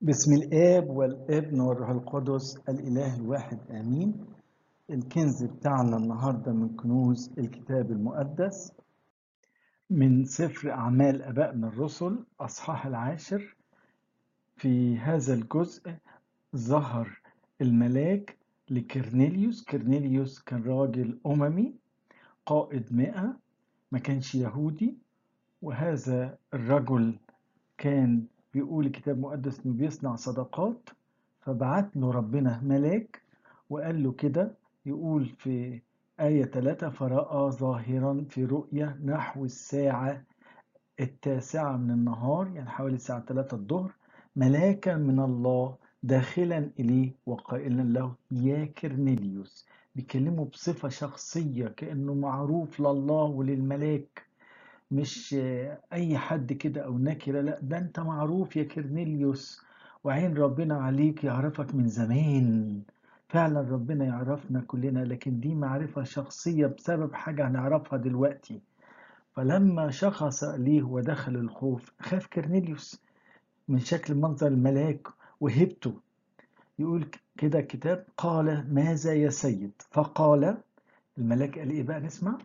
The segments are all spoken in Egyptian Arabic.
بسم الآب والابن والروح القدس الإله الواحد آمين الكنز بتاعنا النهاردة من كنوز الكتاب المقدس من سفر أعمال أبائنا الرسل أصحاح العاشر في هذا الجزء ظهر الملاك لكرنيليوس كرنيليوس كان راجل أممي قائد مئة ما كانش يهودي وهذا الرجل كان بيقول الكتاب المقدس انه بيصنع صدقات فبعت له ربنا ملاك وقال له كده يقول في آية 3 فرأى ظاهرا في رؤية نحو الساعة التاسعة من النهار يعني حوالي الساعة 3 الظهر ملاكا من الله داخلا إليه وقائلا له يا كرنيليوس بيكلمه بصفة شخصية كأنه معروف لله وللملاك مش اي حد كده او نكره لا ده انت معروف يا كرنيليوس وعين ربنا عليك يعرفك من زمان فعلا ربنا يعرفنا كلنا لكن دي معرفة شخصية بسبب حاجة هنعرفها دلوقتي فلما شخص ليه ودخل الخوف خاف كرنيليوس من شكل منظر الملاك وهبته يقول كده الكتاب قال ماذا يا سيد فقال الملاك قال ايه بقى نسمع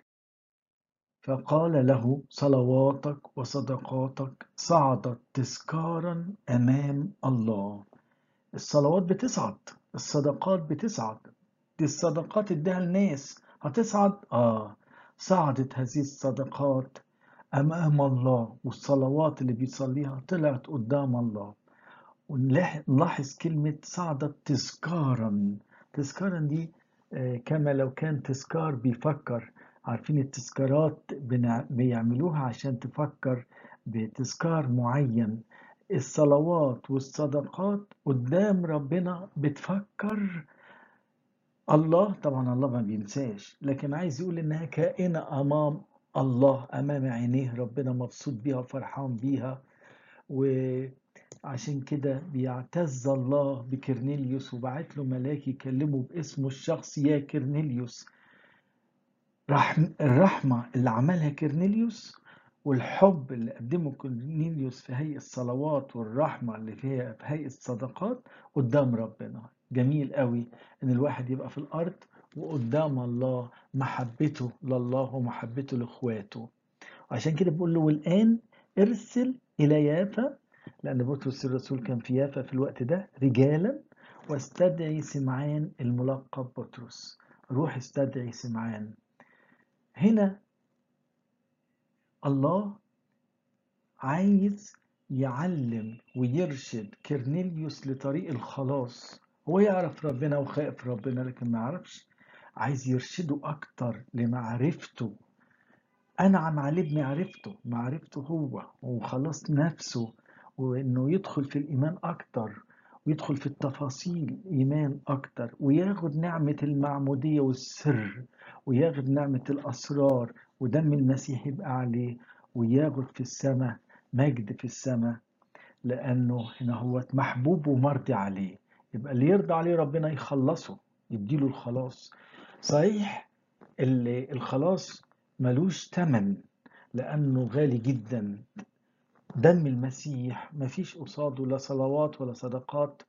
فقال له صلواتك وصدقاتك صعدت تذكارا امام الله الصلوات بتصعد الصدقات بتصعد دي الصدقات اديها الناس هتصعد اه صعدت هذه الصدقات امام الله والصلوات اللي بيصليها طلعت قدام الله ونلاحظ كلمة صعدت تذكارا تذكارا دي آه كما لو كان تذكار بيفكر عارفين التذكارات بيعملوها عشان تفكر بتذكار معين الصلوات والصدقات قدام ربنا بتفكر الله طبعا الله ما بينساش لكن عايز يقول انها كائنة امام الله امام عينيه ربنا مبسوط بيها وفرحان بيها وعشان كده بيعتز الله بكرنيليوس وبعت له ملاك يكلمه باسمه الشخصي يا كرنيليوس رحم الرحمة اللي عملها كرنيليوس والحب اللي قدمه كرنيليوس في هيئة الصلوات والرحمة اللي فيها في هيئة الصدقات قدام ربنا جميل قوي ان الواحد يبقى في الارض وقدام الله محبته لله ومحبته لاخواته عشان كده بقول له والان ارسل الى يافا لان بطرس الرسول كان في يافا في الوقت ده رجالا واستدعي سمعان الملقب بطرس روح استدعي سمعان هنا الله عايز يعلم ويرشد كرنيليوس لطريق الخلاص هو يعرف ربنا وخائف ربنا لكن ما يعرفش عايز يرشده أكتر لمعرفته أنعم عليه بمعرفته معرفته هو وخلاص نفسه وإنه يدخل في الإيمان أكتر ويدخل في التفاصيل إيمان أكتر وياخد نعمة المعمودية والسر وياخد نعمة الأسرار ودم المسيح يبقى عليه وياخد في السماء مجد في السماء لأنه هنا هو محبوب ومرضي عليه يبقى اللي يرضى عليه ربنا يخلصه يديله الخلاص صحيح اللي الخلاص ملوش تمن لأنه غالي جدا دم المسيح مفيش قصاده لا صلوات ولا صدقات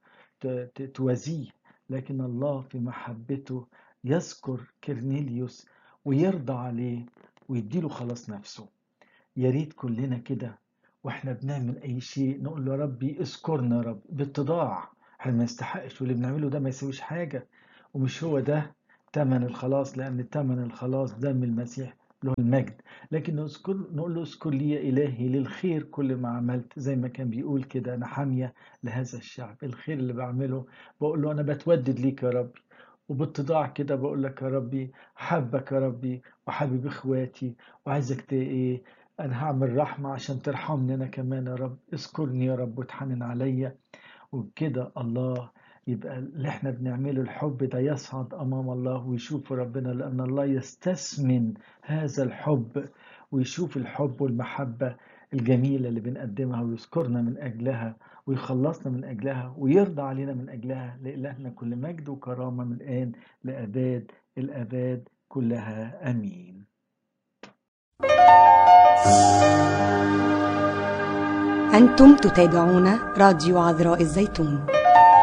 توازيه لكن الله في محبته يذكر كرنيليوس ويرضى عليه ويديله خلاص نفسه يا ريت كلنا كده واحنا بنعمل اي شيء نقول له ربي اذكرنا يا رب باتضاع احنا ما نستحقش واللي بنعمله ده ما يسويش حاجه ومش هو ده تمن الخلاص لان تمن الخلاص دم المسيح له المجد لكن نذكر نقول له اذكر لي يا الهي للخير كل ما عملت زي ما كان بيقول كده انا حاميه لهذا الشعب الخير اللي بعمله بقول له انا بتودد ليك يا ربي وباتضاع كده بقول لك يا ربي حبك يا ربي وحبيب اخواتي وعايزك ايه انا هعمل رحمه عشان ترحمني انا كمان يا رب اذكرني يا رب وتحنن عليا وبكده الله يبقى اللي احنا بنعمله الحب ده يصعد امام الله ويشوف ربنا لان الله يستثمن هذا الحب ويشوف الحب والمحبه الجميله اللي بنقدمها ويذكرنا من اجلها ويخلصنا من اجلها ويرضى علينا من اجلها لالهنا كل مجد وكرامه من الان لاباد الاباد كلها امين أنتم تتابعون راديو عذراء الزيتون